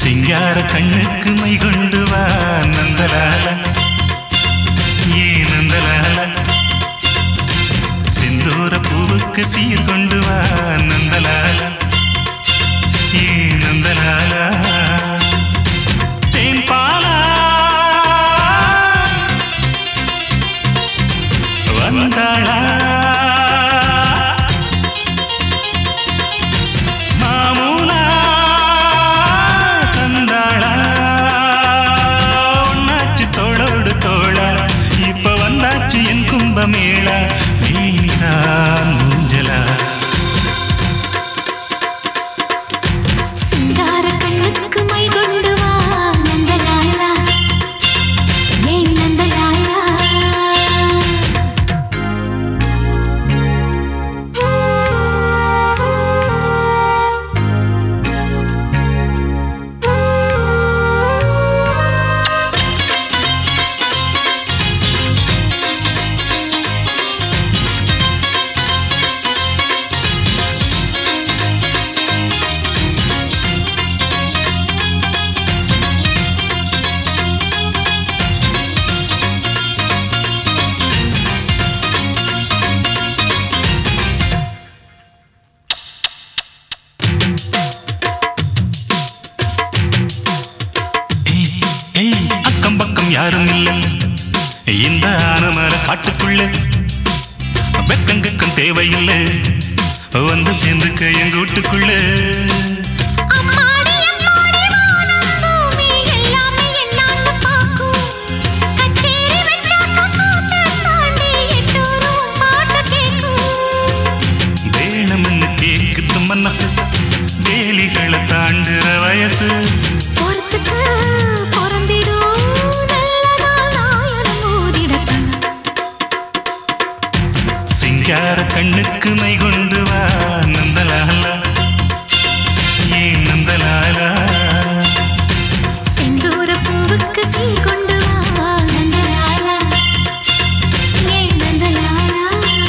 சிங்கார கண்ணுக்கு மை கொண்டு வா நந்தலால ஏ நந்தலால செந்தூர பூவுக்கு சீர் கொண்டு வா நந்தலால ஏ நந்தலால தேன் பாலா வந்தாளா மாமூலா தந்தாளா ஒன்னாச்சு தோளோடு தோளா இப்ப வந்தாச்சு என் கும்பமேளா நீதான் மூஞ்சலா சிங்கார கண்ணுக்கு மை கொண்டு வா நந்தலாலா ஏன் நந்தலாலா ஏய், ஏய், அக்கம் பக்கம் யாரும் இல்ல இந்த ஆனமர காட்டுக்குள்ள வெக்கங்கக்கம் தேவையில்லை வந்து சேர்ந்துக்க எங்க வீட்டுக்குள்ள அம்மாடி அம்மாடி வானம் பூமி எல்லாமே என்னான்னு பாக்கும் கச்சேரி வச்சாக்க கூட்ட தாண்டி எட்டூரும் பாட்டு கேக்கும் வேணும்னு கேக்குது மனசு வேலிகளை தாண்டுற வயசு பொறுத்துக்கு பொறந்திடும் நல்ல நாள் நாயனம் ஊதிடத்தான் சிங்கார கண்ணுக்கு மை கொண்டு வா நந்தலாலா ஏன் நந்தலாலா செந்தூர பூவுக்கு சீர் கொண்டு வா நந்தலாலா ஏன் நந்தலாலா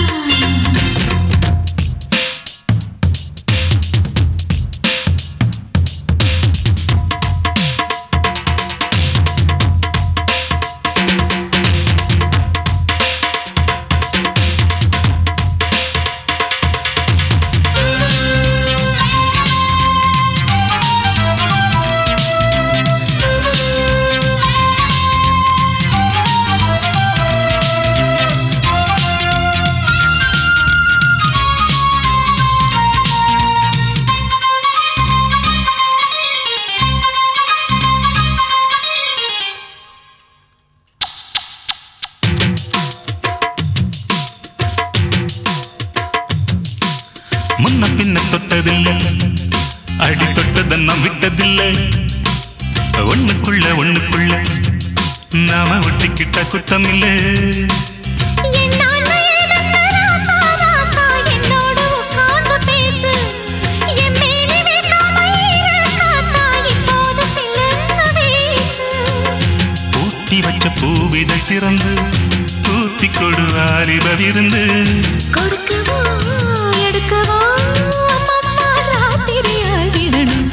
முன்ன பின்ன தொட்டதில்லை அடி தொட்டதன்னம் விட்டதில்லை ஒண்ணுக்குள்ள ஒண்ணுக்குள்ள நாம ஒட்டிக்கிட்ட குத்தமில்லை என்னான்னு ஏதென்ன ராசா, ராசா, என்னோடு உட்கார்ந்து பேசு. என் மேனி வைக்காம ஈர காத்தா, இப்போது சில்லுன்னு வீசு. பூத்தி வச்ச பூவிதை திறந்து பூத்தி கொடு வாலிபவிருந்து கொடுக்கவோ, எடுக்கவோ, அம்மம்மா ராத்திரி ஆகிடணும்.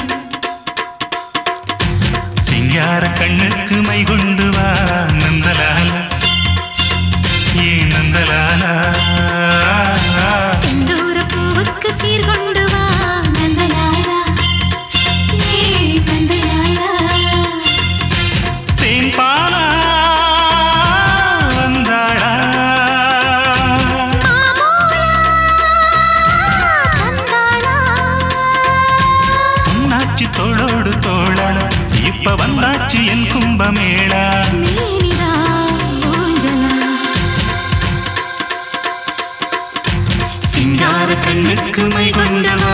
சிங்கார கண்ணுக்கு மை கொண்டு வா நந்தலால ஏ நந்தலாலா செந்தூர பூவுக்கு சீர் கொண்டு வா, நந்தலாலா. ஏ நந்தலாலா. தேன் பாலா வந்தாளா பொன்னாச்சி தோளோடு தோளா இப்ப வந்தாச்சு என் கும்பமேளா சிங்கார கண்ணுக்கு மை கொண்டு